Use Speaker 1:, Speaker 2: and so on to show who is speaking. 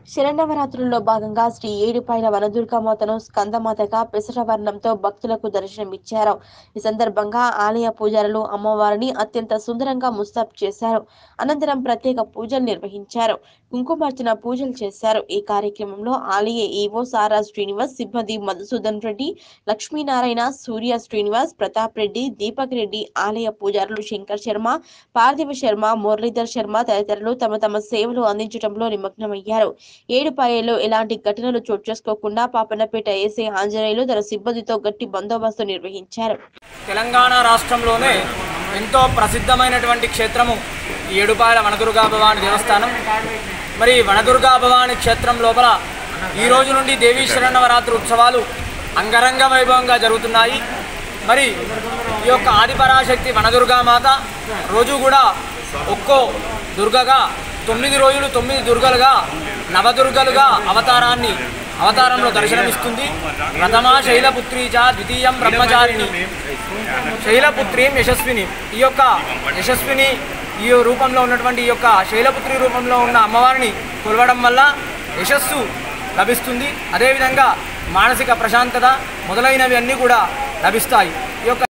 Speaker 1: శరన్నవరాత్రుల్లో భాగంగా శ్రీ ఏడుపాయల వనదుర్గామాతను స్కందమాతగా పెసరవర్ణంతో భక్తులకు దర్శనమిచ్చారు ఈ సందర్భంగా ఆలయ పూజారులు అమ్మవారిని అత్యంత సుందరంగా ముస్తాబ్ చేశారు అనంతరం ప్రత్యేక పూజలు నిర్వహించారు కుంకుమార్చన పూజలు చేశారు ఈ కార్యక్రమంలో ఆలయ ఈవో సారా శ్రీనివాస్ సిబ్బంది మధుసూదన్ రెడ్డి లక్ష్మీనారాయణ సూర్య శ్రీనివాస్ ప్రతాప్ రెడ్డి దీపక్ రెడ్డి ఆలయ పూజారులు శంకర్ శర్మ పార్థివ శర్మ మురళీధర్ శర్మ తదితరులు తమ తమ సేవలు అందించడంలో నిమగ్నమయ్యారు ఏడుపాయలో ఎలాంటి ఘటనలు చోటు చేసుకోకుండా పాపన్నపేట ఏసీ ఆంజనేయులు తన సిబ్బందితో గట్టి బందోబస్తు నిర్వహించారు
Speaker 2: తెలంగాణ రాష్ట్రంలోనే ఎంతో ప్రసిద్ధమైనటువంటి క్షేత్రము ఈ ఏడుపాయల వనదుర్గా భవాని దేవస్థానం మరి వనదుర్గా భవాని క్షేత్రం లోపల ఈ రోజు నుండి దేవీ శరణవరాత్రి ఉత్సవాలు అంగరంగ వైభవంగా జరుగుతున్నాయి మరి ఈ యొక్క ఆదిపరాశక్తి వనదుర్గామాత రోజు కూడా ఒక్కో దుర్గగా తొమ్మిది రోజులు తొమ్మిది దుర్గలుగా నవదుర్గలుగా అవతారాన్ని అవతారంలో దర్శనమిస్తుంది ప్రథమా శైలపుత్రి చ ద్వితీయం బ్రహ్మచారిణి శైలపుత్రీం యశస్విని ఈ యొక్క యశస్విని ఈ రూపంలో ఉన్నటువంటి ఈ యొక్క శైలపుత్రి రూపంలో ఉన్న అమ్మవారిని కొలవడం వల్ల యశస్సు లభిస్తుంది అదేవిధంగా మానసిక ప్రశాంతత మొదలైనవి అన్నీ కూడా లభిస్తాయి ఈ యొక్క